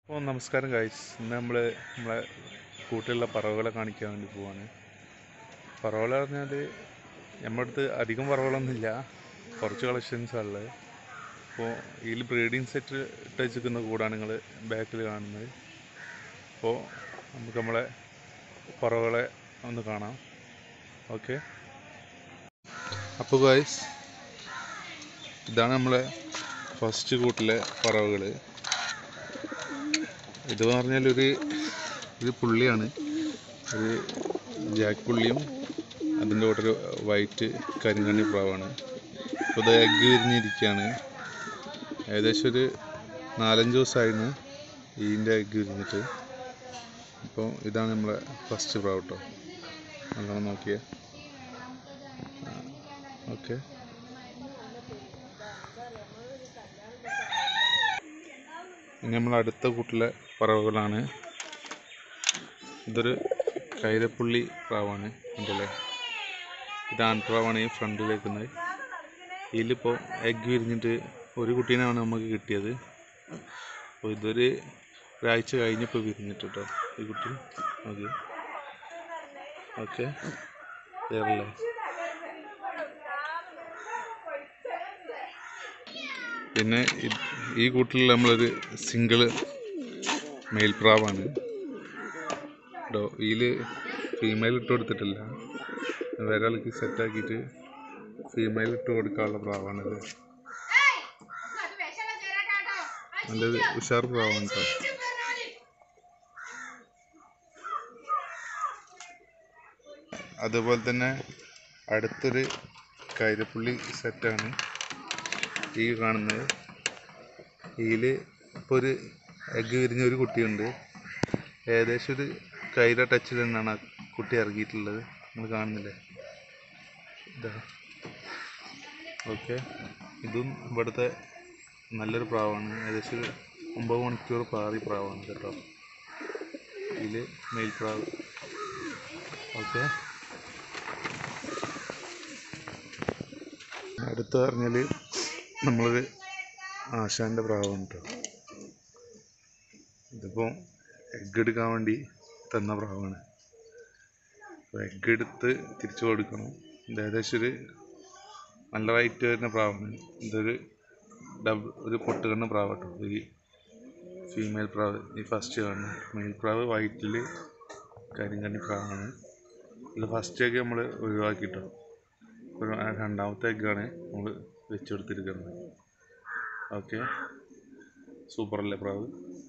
അപ്പോൾ നമസ്കാരം ഗൈസ് ഇന്ന് നമ്മൾ നമ്മളെ കൂട്ടിലുള്ള പറവകളെ കാണിക്കാൻ വേണ്ടി പോവാണ് പറവകളെ പറഞ്ഞാൽ നമ്മുടെ അടുത്ത് അധികം പറവകളൊന്നുമില്ല കുറച്ച് കളക്ഷൻസാണ് ഉള്ളത് അപ്പോൾ ഇതിൽ ബ്രീഡിങ് സെറ്റ് ഇട്ട് വെച്ചിരിക്കുന്ന കൂടാണ് നിങ്ങൾ ബാക്കിൽ കാണുന്നത് അപ്പോൾ നമുക്ക് നമ്മളെ പറവകളെ ഒന്ന് കാണാം ഓക്കെ അപ്പോൾ ഗൈസ് ഇതാണ് നമ്മളെ ഫസ്റ്റ് കൂട്ടിലെ പറവകൾ ഇത് പറഞ്ഞാൽ ഒരു ഒരു പുള്ളിയാണ് ഒരു ജാക്ക് പുള്ളിയും അതിൻ്റെ കൂടെ ഒരു വൈറ്റ് കരിങ്കണ്ണി പ്രാവാണ് അപ്പോൾ ഇത് എഗ്ഗ് വിരിഞ്ഞിരിക്കുകയാണ് ഏകദേശം ഒരു നാലഞ്ച് ദിവസമായിരുന്നു ഇതിൻ്റെ എഗ്ഗ് വിരിഞ്ഞിട്ട് അപ്പോൾ ഇതാണ് നമ്മളെ ഫസ്റ്റ് പ്രാവ് കേട്ടോ നല്ലോണം നോക്കിയേ ഓക്കെ ഇനി നമ്മൾ അടുത്ത കൂട്ടിലെ പറവകളാണ് ഇതൊരു കൈരപ്പുള്ളി പ്രാവാണ് ഉണ്ടല്ലേ ഇത് ആൺപ്രാവാണ് ഈ ഫ്രണ്ടിൽ വെക്കുന്നത് ഇതിലിപ്പോൾ എഗ്ഗ് വിരിഞ്ഞിട്ട് ഒരു കുട്ടീനാണ് നമുക്ക് കിട്ടിയത് അപ്പോൾ ഇതൊരു ഒരാഴ്ച കഴിഞ്ഞപ്പോൾ വിരിഞ്ഞിട്ട് കേട്ടോ ഈ കുട്ടി ഓക്കെ ഓക്കെ വേറല്ലേ പിന്നെ ഇത് ഈ കൂട്ടിൽ നമ്മളൊരു സിംഗിൾ മെയിൽ പ്രാവാണ് കേട്ടോ ഇതിൽ ഫീമെയിൽ ഇട്ട് കൊടുത്തിട്ടില്ല വേറെ ആൾക്ക് സെറ്റാക്കിയിട്ട് ഫീമെയിൽ ഇട്ട് കൊടുക്കാനുള്ള പ്രാവാണിത് നല്ലൊരു ഉഷാർ പ്രാവാണ് കേട്ടോ അതുപോലെ തന്നെ അടുത്തൊരു കൈരപ്പുള്ളി സെറ്റാണ് ഈ കാണുന്നത് ഇതിൽ ഇപ്പോൾ ഒരു എഗ്ഗ് വിരിഞ്ഞ ഒരു കുട്ടിയുണ്ട് ഏകദേശം ഒരു കൈര ടച്ചിൽ തന്നെയാണ് ആ കുട്ടി ഇറങ്ങിയിട്ടുള്ളത് നിങ്ങൾ കാണുന്നില്ലേ ഇതാ ഓക്കെ ഇതും ഇവിടുത്തെ നല്ലൊരു പ്രാവാണ് ഏകദേശം ഒരു ഒമ്പത് മണിക്കൂർ പാറി പ്രാവാണ് കേട്ടോ ഇതിൽ മെയിൽ പ്രാവ് ഓക്കെ അടുത്ത് പറഞ്ഞാൽ നമ്മളൊരു ആശാൻ്റെ പ്രാവാണ് കേട്ടോ ഇതിപ്പോൾ എഗ്ഗ് എടുക്കാൻ വേണ്ടി തന്ന പ്രാവാണ് അപ്പോൾ എഗ്ഗ് എടുത്ത് തിരിച്ചു കൊടുക്കണം ഇത് ഏകദേശം ഒരു നല്ല റൈറ്റ് വരുന്ന പ്രാവാണ് ഇതൊരു ഡബിൾ ഒരു പൊട്ടുകണ്ണ പ്രാവ് കേട്ടോ ഈ ഫീമെയിൽ പ്രാവ് ഈ ഫസ്റ്റ് കാണുന്ന മെയിൽ പ്രാവ് വൈറ്റിൽ കരിങ്കണ്ണി പ്രാവാണ് ഇത് ഫസ്റ്റ് ഒക്കെ നമ്മൾ ഒഴിവാക്കിട്ടോ ഒരു രണ്ടാമത്തെ എഗ്ഗാണ് നമ്മൾ വെച്ച് കൊടുത്തിരിക്കുന്നത് ഓക്കെ സൂപ്പറല്ലേ പ്രാവ്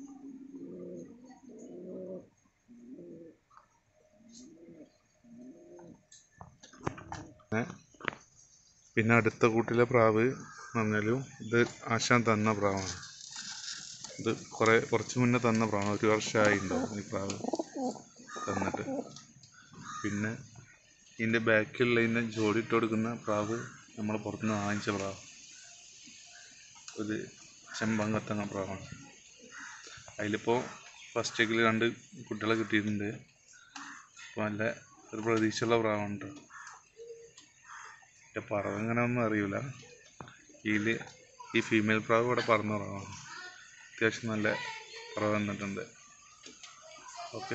പിന്നെ അടുത്ത കൂട്ടിലെ പ്രാവ് എന്ന് പറഞ്ഞാലും ഇത് ആശാൻ തന്ന പ്രാവാണ് ഇത് കുറേ കുറച്ച് മുന്നേ തന്ന പ്രാവാണ് ഒരു വർഷമായി ഉണ്ടാവും ഈ പ്രാവ് തന്നിട്ട് പിന്നെ ഇതിൻ്റെ ബാക്കിലുള്ള ഇതിൻ്റെ ജോഡി ഇട്ട് കൊടുക്കുന്ന പ്രാവ് നമ്മൾ പുറത്തുനിന്ന് വാങ്ങിച്ച പ്രാവ് ഒരു ചെമ്പങ്കത്തങ്ങ പ്രാവാണ് അതിലിപ്പോൾ ഫസ്റ്റ് എക്കിൽ രണ്ട് കുട്ടികളെ കിട്ടിയിട്ടുണ്ട് അപ്പോൾ നല്ല ഒരു പ്രതീക്ഷയുള്ള പ്രാവാണ് കേട്ടോ എൻ്റെ പറവ് എങ്ങനെ ഒന്നും അറിയില്ല ഇതിൽ ഈ ഫീമെയിൽ പ്രാവ് ഇവിടെ പറന്ന പ്രാവാണ് അത്യാവശ്യം നല്ല പറവ് വന്നിട്ടുണ്ട് ഓക്കെ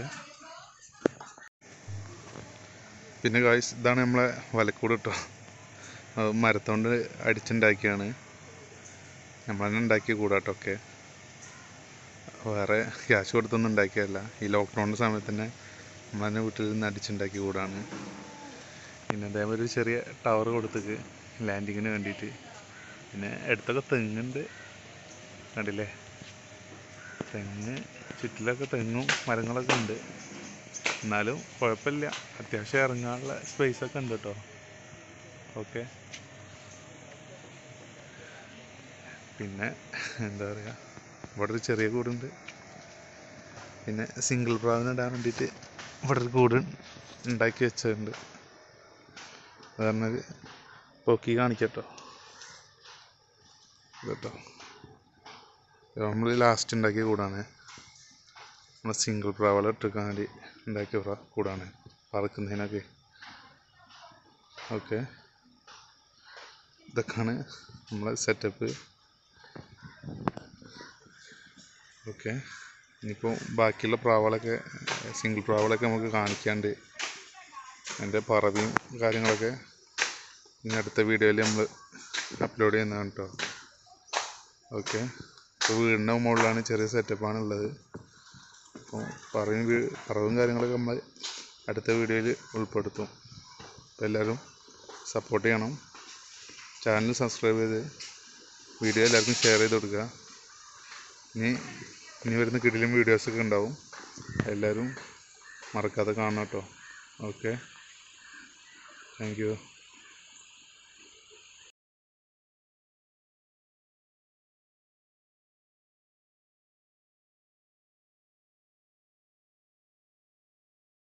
പിന്നെ കായ്സ് ഇതാണ് നമ്മളെ വലക്കൂട് കേട്ടോ അത് മരത്തോണ്ട് അടിച്ചുണ്ടാക്കിയാണ് നമ്മൾ തന്നെ ഉണ്ടാക്കിയ കൂടാട്ടൊക്കെ വേറെ ക്യാഷ് കൊടുത്തൊന്നും ഉണ്ടാക്കിയതല്ല ഈ ലോക്ക്ഡൗണിൻ്റെ സമയത്ത് തന്നെ നമ്മൾ തന്നെ വീട്ടിൽ നിന്ന് അടിച്ചുണ്ടാക്കിയ കൂടാണ് പിന്നെ അതേപോലെ ഒരു ചെറിയ ടവർ കൊടുത്തേക്ക് ലാൻഡിങ്ങിന് വേണ്ടിയിട്ട് പിന്നെ അടുത്തൊക്കെ തെങ്ങുണ്ട് കണ്ടില്ലേ തെങ്ങ് ചുറ്റിലൊക്കെ തെങ്ങും മരങ്ങളൊക്കെ ഉണ്ട് എന്നാലും കുഴപ്പമില്ല അത്യാവശ്യം ഇറങ്ങാനുള്ള സ്പേസ് ഒക്കെ ഉണ്ട് കേട്ടോ ഓക്കെ പിന്നെ എന്താ പറയുക ഇവിടെ ഒരു ചെറിയ കൂടുണ്ട് പിന്നെ സിംഗിൾ പ്രാവിന് ഇടാൻ വേണ്ടിയിട്ട് ഇവിടെ ഒരു കൂട് ഉണ്ടാക്കി വെച്ചിട്ടുണ്ട് അതാണ് പൊക്കി കാണിക്കട്ടോ കേട്ടോ നമ്മൾ ലാസ്റ്റ് ഉണ്ടാക്കിയ കൂടാണ് നമ്മൾ സിംഗിൾ പ്രാവള ഇട്ടിരിക്കാൻ വേണ്ടി ഉണ്ടാക്കിയ പ്രാ കൂടാണ് പറക്കുന്നതിനൊക്കെ ഓക്കെ ഇതൊക്കെയാണ് നമ്മളെ സെറ്റപ്പ് ഓക്കെ ഇനിയിപ്പോൾ ബാക്കിയുള്ള പ്രാവുകളൊക്കെ സിംഗിൾ പ്രാവുകളൊക്കെ നമുക്ക് കാണിക്കാണ്ട് അതിൻ്റെ പറവിയും കാര്യങ്ങളൊക്കെ ഇനി അടുത്ത വീഡിയോയിൽ നമ്മൾ അപ്ലോഡ് ചെയ്യുന്നതാണ് കേട്ടോ ഓക്കെ ഇപ്പോൾ വീടിൻ്റെ മുകളിലാണ് ചെറിയ സെറ്റപ്പാണ് ഉള്ളത് അപ്പോൾ പറയും വീ- പറവും കാര്യങ്ങളൊക്കെ നമ്മൾ അടുത്ത വീഡിയോയിൽ ഉൾപ്പെടുത്തും അപ്പോൾ എല്ലാവരും സപ്പോർട്ട് ചെയ്യണം ചാനൽ സബ്സ്ക്രൈബ് ചെയ്ത് വീഡിയോ എല്ലാവർക്കും ഷെയർ ചെയ്ത് കൊടുക്കുക ഇനി ഇനി വരുന്ന കിടിലും വീഡിയോസൊക്കെ ഉണ്ടാവും എല്ലാവരും മറക്കാതെ കാണണം കേട്ടോ ഓക്കെ താങ്ക് യു